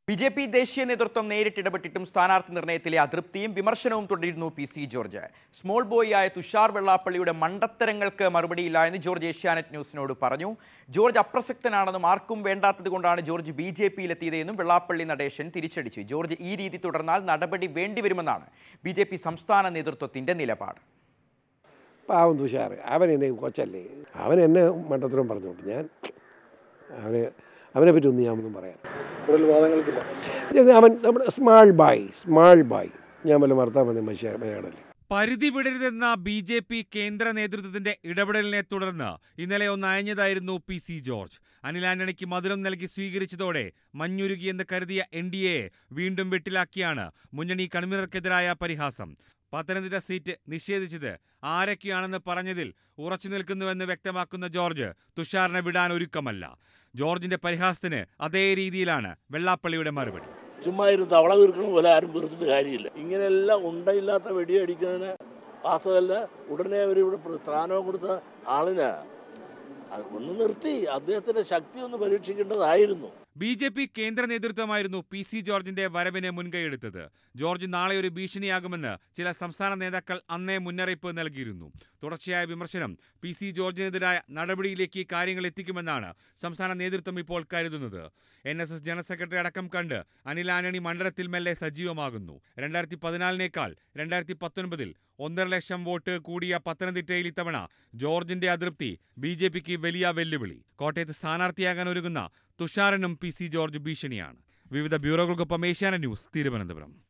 B J P ദേശീയ നേതൃത്വം നേരിട്ടിടപെട്ടിട്ടും സ്ഥാനാർത്ഥി നിർണയത്തിലെ അതൃപ്തിയും വിമർശനവും തുടരുന്നു P C George small boy ആയ തുഷാർ വെള്ളാപ്പള്ളിയുടെ മണ്ടത്തരങ്ങൾക്ക് മറുപടിയില്ല എന്ന് ജോർജ് ഏഷ്യാനെറ്റ് ന്യൂസിനോട് പറഞ്ഞു ജോർജ് അപ്രസക്തനാണെന്നും ആർക്കും വേണ്ടാത്തത് കൊണ്ടാണ് ജോർജ് ബി ജെ പിയിലെത്തിയതെന്നും വെള്ളാപ്പള്ളി നടേശൻ തിരിച്ചടിച്ചു ജോർജ് ഈ രീതി തുടർന്നാൽ നടപടി വേണ്ടിവരുമെന്നാണ് ബി ജെ പി സംസ്ഥാന നേതൃത്വത്തിന്റെ നിലപാട് പാവം തുഷാർ അവൻ എന്നെ കൊച്ചല്ലേ അവൻ എന്നെ മണ്ടത്തരം പറഞ്ഞോട്ട് ഞാൻ അവന് അവനെ പറ്റി ഒന്നും ഞാൻ ഒന്നും പറയാം കൂടുതൽ വാദങ്ങൾക്കില്ല ഇത് അവൻ നമ്മുടെ സ്മാൾ ബായ് സ്മാൾ ബായ് ഞാൻ വല്ല മർത്താൻ വന്ന മനുഷ്യ മലയാളല്ലേ പരിധി വിടരുതെന്ന ബി ജെ പി കേന്ദ്ര നേതൃത്വത്തിന്റെ ഇടപെടലിനെ തുടർന്ന് ഇന്നലെ ഒന്ന് അയഞ്ഞതായിരുന്നു പി സി ജോർജ് അനിൽ ആന്റണിക്ക് മധുരം നൽകി സ്വീകരിച്ചതോടെ മഞ്ഞുരുകിയെന്ന് കരുതിയ എൻ ഡി എ വീണ്ടും വെട്ടിലാക്കിയാണ് മുന്നണി കൺവീനർക്കെതിരായ പരിഹാസം പത്തനംതിട്ട സീറ്റ് നിഷേധിച്ചത് ആരൊക്കെയാണെന്ന് പറഞ്ഞതിൽ ഉറച്ചു നിൽക്കുന്നുവെന്ന് വ്യക്തമാക്കുന്ന ജോർജ് തുഷാറിനെ വിടാൻ ഒരുക്കമല്ല ജോർജിന്റെ പരിഹാസത്തിന് അതേ രീതിയിലാണ് വെള്ളാപ്പള്ളിയുടെ മറുപടി ചുമ്മാ ഇരുന്ന് തവള വീർക്കണ പോലെ ആരും വീർത്തിട്ട് കാര്യമില്ല ഇങ്ങനെയെല്ലാം ഉണ്ടയില്ലാത്ത വെടിയടിക്കുന്നതിന് വാസ്തവല്ല ഉടനെ അവർ ഇവിടെ സ്ഥാനം കൊടുത്ത ആളിന് അത് ഒന്ന് നിർത്തി അദ്ദേഹത്തിന്റെ ശക്തി ഒന്ന് പരീക്ഷിക്കേണ്ടതായിരുന്നു ബി ജെ പി കേന്ദ്ര നേതൃത്വമായിരുന്നു പി സി ജോർജിന്റെ വരവിന് മുൻകൈയെടുത്തത് ജോർജ് നാളെ ഒരു ഭീഷണിയാകുമെന്ന് ചില സംസ്ഥാന നേതാക്കൾ അന്നേ മുന്നറിയിപ്പ് നൽകിയിരുന്നു തുടർച്ചയായ വിമർശനം പി സി ജോർജിനെതിരായ നടപടിയിലേക്ക് കാര്യങ്ങൾ എത്തിക്കുമെന്നാണ് സംസ്ഥാന നേതൃത്വം ഇപ്പോൾ കരുതുന്നത് N S S general secretary അടക്കം കണ്ട് അനിൽ ആന്റണി മണ്ഡലത്തിൽ മെല്ലെ സജീവമാകുന്നു രണ്ടായിരത്തി പതിനാലിനേക്കാൾ രണ്ടായിരത്തി പത്തൊൻപതിൽ ഒന്നര ലക്ഷം വോട്ട് കൂടിയ പത്തനംതിട്ടയിൽ ഇത്തവണ ജോർജിന്റെ അതൃപ്തി ബി ജെ പിക്ക് വലിയ വെല്ലുവിളി കോട്ടയത്ത് സ്ഥാനാർത്ഥിയാകാൻ ഒരുങ്ങുന്ന തുഷാറിനും പി സി ജോർജ് ഭീഷണിയാണ് വിവിധ ബ്യൂറോകൾക്കൊപ്പം ഏഷ്യാന ന്യൂസ് തിരുവനന്തപുരം